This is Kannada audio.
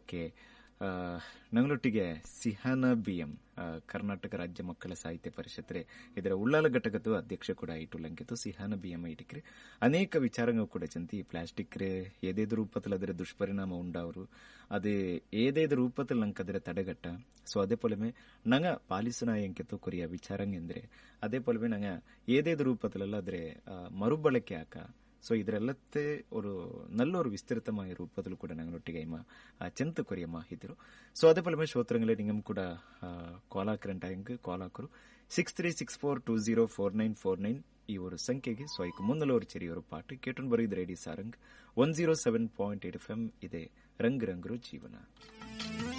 ಓಕೆ ಆ, ನಂಗಳೊಟ್ಟಿಗೆ ಸಿಹಾನ ಬಿ ಎಂ ಕರ್ನಾಟಕ ರಾಜ್ಯ ಮಕ್ಕಳ ಸಾಹಿತ್ಯ ಪರಿಷತ್ರೆ ಇದರ ಉಳ್ಳಾಲ ಘಟಕದ ಅಧ್ಯಕ್ಷ ಕೂಡ ಆಯಿತು ಲಂಕಿತು ಸಿಹಾನ ಬಿ ಎಂ ಐಟಿಕ್ರೆ ಅನೇಕ ವಿಚಾರಗಳು ಕೂಡ ಚಂತಿ ಪ್ಲಾಸ್ಟಿಕ್ ರೇ ಏದೇದು ರೂಪത്തിൽ ಅದರ ದುಷ್ಪರಿಣಾಮ ಉಂಡಾವರು ಅದು ಏದೇದು ರೂಪത്തിൽ ನಂಗೆ ಅದರ ತಡೆಗಟ್ಟ ಸೊ അതേ പോലെമേ നങ്ങ പാലിസനായ എനിക്ക് കൊറിയ വിചാരങ്ങെಂದ್ರೆ അതേ പോലെമേ നങ്ങ ഏതേത് ರೂಪത്തിಲಲ್ಲ അതിരെ ಮರುಬಳಕೆ ಆಕ ಸೊ ಇದರೆಲ್ಲತ್ತೆ ഒരു നല്ലൊരു വിസ്തൃതമായ ರೂಪದಲ್ಲೂ ಕೂಡ ഞങ്ങളൊಟ್ಟಿಗೆ ಇಮ್ಮ ಚೆಂತ ಕೊರಿಯ ಮಾಹಿತಿರು ಸೊ ಅದೇ ಪಲಮೆ ಶ್ರೋತ್ರங்களെ ನಿಂಗಮ್ ಕೂಡ ಕಾಲ್ ಹಾಕ್ರಂಟ ಹೆಂಗ್ ಕಾಲ್ ಹಾಕರು six three six four two zero four nine four nine ಈ ಒಂದು ಸಂಖ್ಯೆಗೆ ಸೊ ಐಕ್ ಮುಂದಲವರು ಚೆರಿಯವರು ಪಾಠ ಕೇಟನ್ ಬರೀದ್ radio Sarang one zero seven point eight F M ಇದೆ ರಂಗ್ ರಂಗರು ಜೀವನ